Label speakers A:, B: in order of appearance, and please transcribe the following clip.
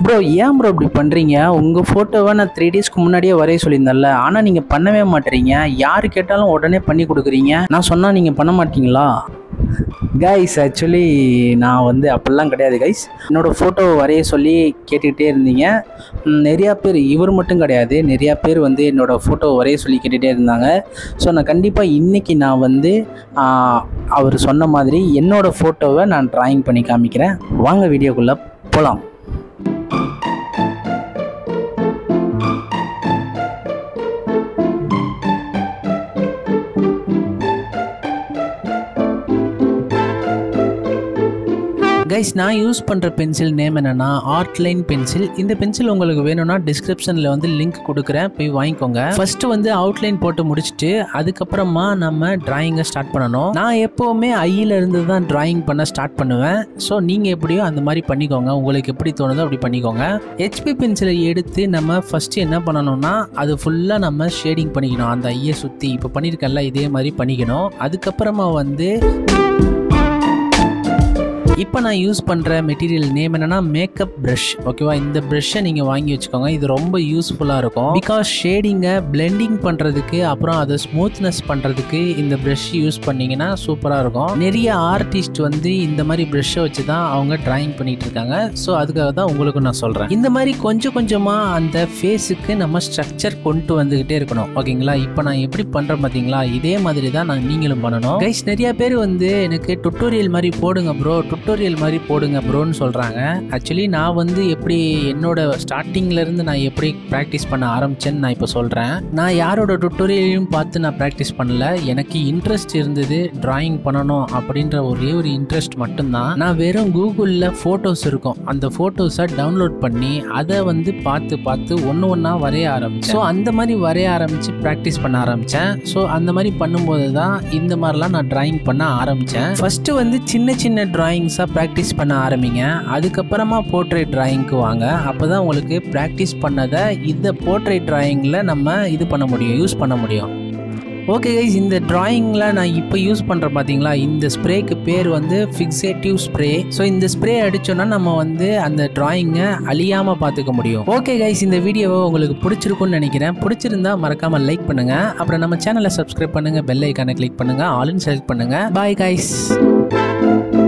A: bro ஏன் bro இப்படி பண்ணுறீங்க உங்கள் ஃபோட்டோவை நான் த்ரீ டேஸ்க்கு முன்னாடியே வரைய சொல்லியிருந்தேன்ல ஆனால் நீங்கள் பண்ணவே மாட்டேறீங்க யார் கேட்டாலும் உடனே பண்ணி கொடுக்குறீங்க நான் சொன்னால் நீங்கள் பண்ண மாட்டீங்களா கைஸ் ஆக்சுவலி நான் வந்து அப்படிலாம் கிடையாது கைஸ் என்னோடய ஃபோட்டோவை வரைய சொல்லி கேட்டுக்கிட்டே இருந்தீங்க ம், நிறையா பேர் இவர் மட்டும் கிடையாது நிறையா பேர் வந்து என்னோடய ஃபோட்டோவை வரைய சொல்லி கேட்டுகிட்டே இருந்தாங்க ஸோ நான் கண்டிப்பாக இன்றைக்கி நான் வந்து ஆ, அவர் சொன்ன மாதிரி என்னோடய ஃபோட்டோவை நான் ட்ராயிங் பண்ணி காமிக்கிறேன் வாங்க வீடியோக்குள்ளே போகலாம் கைஸ் நான் யூஸ் பண்ணுற பென்சில் நேம் என்னென்னா ஆர்ட்லைன் பென்சில் இந்த பென்சில் உங்களுக்கு வேணும்னா டிஸ்கிரிப்ஷனில் வந்து லிங்க் கொடுக்குறேன் போய் வாங்கிக்கோங்க ஃபர்ஸ்ட் வந்து அவுட்லைன் போட்டு முடிச்சுட்டு அதுக்கப்புறமா நம்ம டிராயிங்கை ஸ்டார்ட் பண்ணணும் நான் எப்போவுமே ஐயில இருந்து தான் டிராயிங் பண்ண ஸ்டார்ட் பண்ணுவேன் ஸோ நீங்கள் எப்படியோ அந்த மாதிரி பண்ணிக்கோங்க உங்களுக்கு எப்படி தோணுதோ அப்படி பண்ணிக்கோங்க ஹெச்பி பென்சிலை எடுத்து நம்ம ஃபர்ஸ்ட் என்ன பண்ணணும்னா அது ஃபுல்லாக நம்ம ஷேடிங் பண்ணிக்கணும் அந்த ஐயை சுற்றி இப்போ பண்ணியிருக்கேன்ல இதே மாதிரி பண்ணிக்கணும் அதுக்கப்புறமா வந்து இப்போ நான் யூஸ் பண்ணுற மெட்டீரியல் நேம் என்னன்னா மேக்கப் ப்ரஷ் ஓகேவா இந்த ப்ரஷ்ஷை நீங்கள் வாங்கி வச்சுக்கோங்க இது ரொம்ப யூஸ்ஃபுல்லாக இருக்கும் பிகாஸ் ஷேடிங்கை பிளெண்டிங் பண்ணுறதுக்கு அப்புறம் அதை ஸ்மூத்னஸ் பண்ணுறதுக்கு இந்த ப்ரஷ் யூஸ் பண்ணீங்கன்னா சூப்பராக இருக்கும் நிறைய ஆர்டிஸ்ட் வந்து இந்த மாதிரி ப்ரஷ்ஷை வச்சு தான் அவங்க டிராயிங் பண்ணிட்டு இருக்காங்க ஸோ அதுக்காக தான் உங்களுக்கு நான் சொல்கிறேன் இந்த மாதிரி கொஞ்சம் கொஞ்சமாக அந்த ஃபேஸுக்கு நம்ம ஸ்ட்ரக்சர் கொண்டு வந்துக்கிட்டே இருக்கணும் ஓகேங்களா இப்போ நான் எப்படி பண்ணுறேன் பார்த்தீங்களா இதே மாதிரி தான் நான் நீங்களும் பண்ணணும் கைஸ் நிறைய பேர் வந்து எனக்கு டுட்டோரியல் மாதிரி போடுங்க ப்ரோ டுட்டோரியல் மாதிரி போடுங்க ப்ரோன்னு சொல்கிறாங்க ஆக்சுவலி நான் வந்து எப்படி என்னோட ஸ்டார்டிங்ல இருந்து நான் எப்படி ப்ராக்டிஸ் பண்ண ஆரம்பிச்சேன்னு நான் இப்போ சொல்கிறேன் நான் யாரோட டுட்டோரியலையும் பார்த்து நான் ப்ராக்டிஸ் பண்ணல எனக்கு இன்ட்ரெஸ்ட் இருந்தது டிராயிங் பண்ணணும் அப்படின்ற ஒரே ஒரு இன்ட்ரெஸ்ட் மட்டும்தான் நான் வெறும் கூகுளில் ஃபோட்டோஸ் இருக்கும் அந்த ஃபோட்டோஸை டவுன்லோட் பண்ணி அதை வந்து பார்த்து பார்த்து ஒன்று ஒன்றா வரைய ஆரம்பிச்சேன் ஸோ அந்த மாதிரி வரைய ஆரம்பித்து ப்ராக்டிஸ் பண்ண ஆரம்பித்தேன் ஸோ அந்த மாதிரி பண்ணும்போது தான் இந்த மாதிரிலாம் நான் டிராயிங் பண்ண ஆரம்பித்தேன் ஃபஸ்ட்டு வந்து சின்ன சின்ன டிராயிங்ஸாக ப்ராக்டிஸ் பண்ண ஆரம்பிங்க அதுக்கப்புறமா போர்ட்ரேட் டிராயிங்க்கு வாங்க அப்போ தான் உங்களுக்கு ப்ராக்டிஸ் பண்ணதை இந்த போர்ட்ரேட் டிராயிங்கில் நம்ம இது பண்ண முடியும் யூஸ் பண்ண முடியும் ஓகே கைஸ் இந்த டிராயிங்கில் நான் இப்போ யூஸ் பண்ணுறேன் பார்த்தீங்களா இந்த ஸ்ப்ரேக்கு பேர் வந்து ஃபிக்ஸேட்டிவ் ஸ்ப்ரே ஸோ இந்த ஸ்ப்ரே அடித்தோன்னா நம்ம வந்து அந்த டிராயிங்கை அழியாமல் பார்த்துக்க முடியும் ஓகே கைஸ் இந்த வீடியோவை உங்களுக்கு பிடிச்சிருக்கும்னு நினைக்கிறேன் பிடிச்சிருந்தா மறக்காமல் லைக் பண்ணுங்கள் அப்புறம் நம்ம சேனலை சப்ஸ்கிரைப் பண்ணுங்கள் பெல் ஐக்கானை கிளிக் பண்ணுங்கள் ஆல்னு செலக்ட் பண்ணுங்கள் பாய் கைஸ்